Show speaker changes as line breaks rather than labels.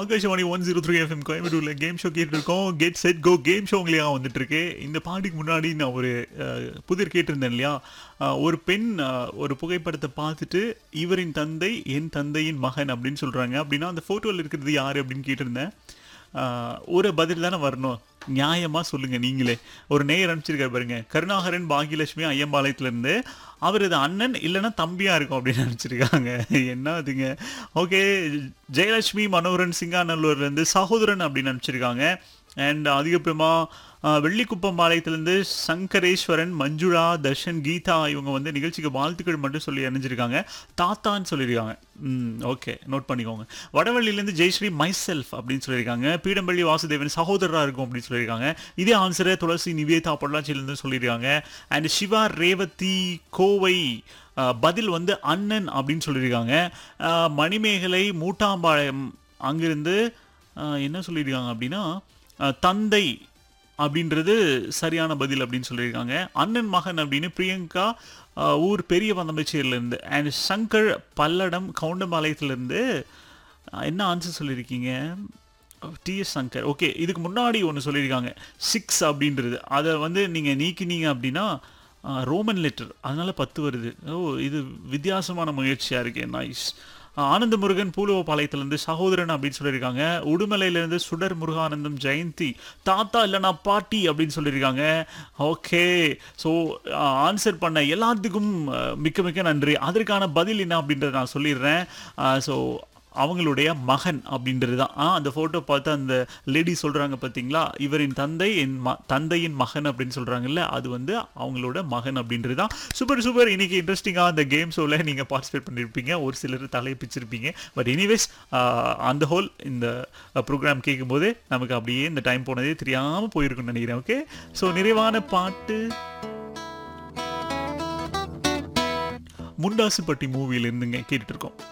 Akashvani one zero three FM கோயம்புத்தூர்ல game show கேட்டு இருக்கோம் get set go game show உங்களையா வந்துட்டு இருக்கு இந்த பாட்டுக்கு முன்னாடி நான் ஒரு அஹ், புதிர் கேட்டிருந்தேன் இல்லையா அஹ், ஒரு பெண் அஹ், ஒரு புகைப்படத்தை பார்த்துட்டு இவரின் தந்தை என் தந்தையின் மகன் அப்படின்னு சொல்றாங்க அப்படின்னா அந்த போட்டோவில் இருக்கிறது யாரு அப்படின்னு கேட்டிருந்தேன் ஆஹ் ஒரு பதில் தானே வரணும் நியாயமா சொல்லுங்க நீங்களே ஒரு நேயர் அனுப்பிச்சிருக்காரு பாருங்க கருணாகரன் பாகியலட்சுமி ஐயம்பாளையத்துல இருந்து அவரது அண்ணன் இல்லைன்னா தம்பியா இருக்கும் அப்படின்னு நினைச்சிருக்காங்க என்ன அதுங்க ஓகே ஜெயலட்சுமி மனோகரன் சிங்காநல்லூர்ல இருந்து சகோதரன் அப்படின்னு நினைச்சிருக்காங்க அண்ட் அதுக்கப்புறமா ஆஹ், வெள்ளிக்குப்பம் பாளையத்திலேருந்து சங்கரேஸ்வரன் மஞ்சுளா தர்ஷன் கீதா இவங்க வந்து நிகழ்ச்சிக்கு வாழ்த்துக்கள் மட்டும் சொல்லி அணிஞ்சிருக்காங்க தாத்தான்னு சொல்லியிருக்காங்க ம் ஓகே நோட் பண்ணிக்கோங்க வடவள்ளியிலேருந்து ஜெயஸ்ரீ மை செல்ஃப் அப்படின்னு சொல்லியிருக்காங்க பீடம்பள்ளி வாசுதேவன் சகோதரராக இருக்கும் அப்படின்னு சொல்லியிருக்காங்க இதே ஆன்சரை துளசி நிவேதா பொள்ளாச்சியிலேருந்து சொல்லியிருக்காங்க அண்ட் சிவா ரேவதி கோவை ஆஹ், பதில் வந்து அண்ணன் அப்படின்னு சொல்லியிருக்காங்க ஆஹ், மணிமேகலை மூட்டாம்பாளையம் அங்கிருந்து ஆஹ், என்ன சொல்லியிருக்காங்க அப்படின்னா ஆஹ், தந்தை அப்படின்றது சரியான பதில் அப்படின்னு சொல்லியிருக்காங்க அண்ணன் மகன் அப்படின்னு பிரியங்கா ஆஹ், ஊர் பெரிய வந்தம்பச்சேரியிலேருந்து அண்ட் சங்கர் பல்லடம் கவுண்டம்பாளையத்துலேருந்து என்ன ஆன்சர் சொல்லியிருக்கீங்க டிஎஸ் சங்கர் ஓகே இதுக்கு முன்னாடி ஒன்று சொல்லியிருக்காங்க சிக்ஸ் அப்படின்றது அதை வந்து நீங்கள் நீக்கினீங்க அப்படின்னா ஆஹ், ரோமன் லெட்டர் அதனால பத்து வருது ஓ இது வித்தியாசமான முயற்சியாக இருக்கே நைஸ் ஆனந்த முருகன் பூலுவபாளையத்திலேருந்து சகோதரன் அப்படின்னு சொல்லியிருக்காங்க உடுமலையிலேருந்து சுடர் முருகானந்தம் ஜெயந்தி தாத்தா இல்லைனா பாட்டி அப்படின்னு சொல்லியிருக்காங்க ஓகே ஸோ ஆன்சர் பண்ண எல்லாத்துக்கும் அஹ், மிக்க மிக்க நன்றி அதற்கான பதில் என்ன அப்படின்றத நான் சொல்லிடுறேன் ஸோ அவங்களுடைய மகன் அப்படின்றது தான் ஆ அந்த ஃபோட்டோ பார்த்து அந்த லேடி சொல்கிறாங்க பார்த்தீங்களா இவரின் தந்தை என் ம தந்தையின் மகன் அப்படின்னு சொல்கிறாங்கல்ல அது வந்து அவங்களோட மகன் அப்படின்றது தான் சூப்பர் சூப்பர் இன்னைக்கு இன்ட்ரெஸ்டிங்காக அந்த கேம் ஷோவில் நீங்கள் பார்ட்டிசிபேட் பண்ணியிருப்பீங்க ஒரு சிலர் தலையை பிச்சிருப்பீங்க பட் எனிவேஸ் அந்த ஹோல் இந்த ப்ரோக்ராம் கேட்கும்போது நமக்கு அப்படியே இந்த டைம் போனதே தெரியாமல் போயிருக்குன்னு நினைக்கிறேன் ஓகே ஸோ நிறைவான பாட்டு முண்டாசுப்பட்டி மூவியில இருந்துங்க கேட்டுட்டு இருக்கோம்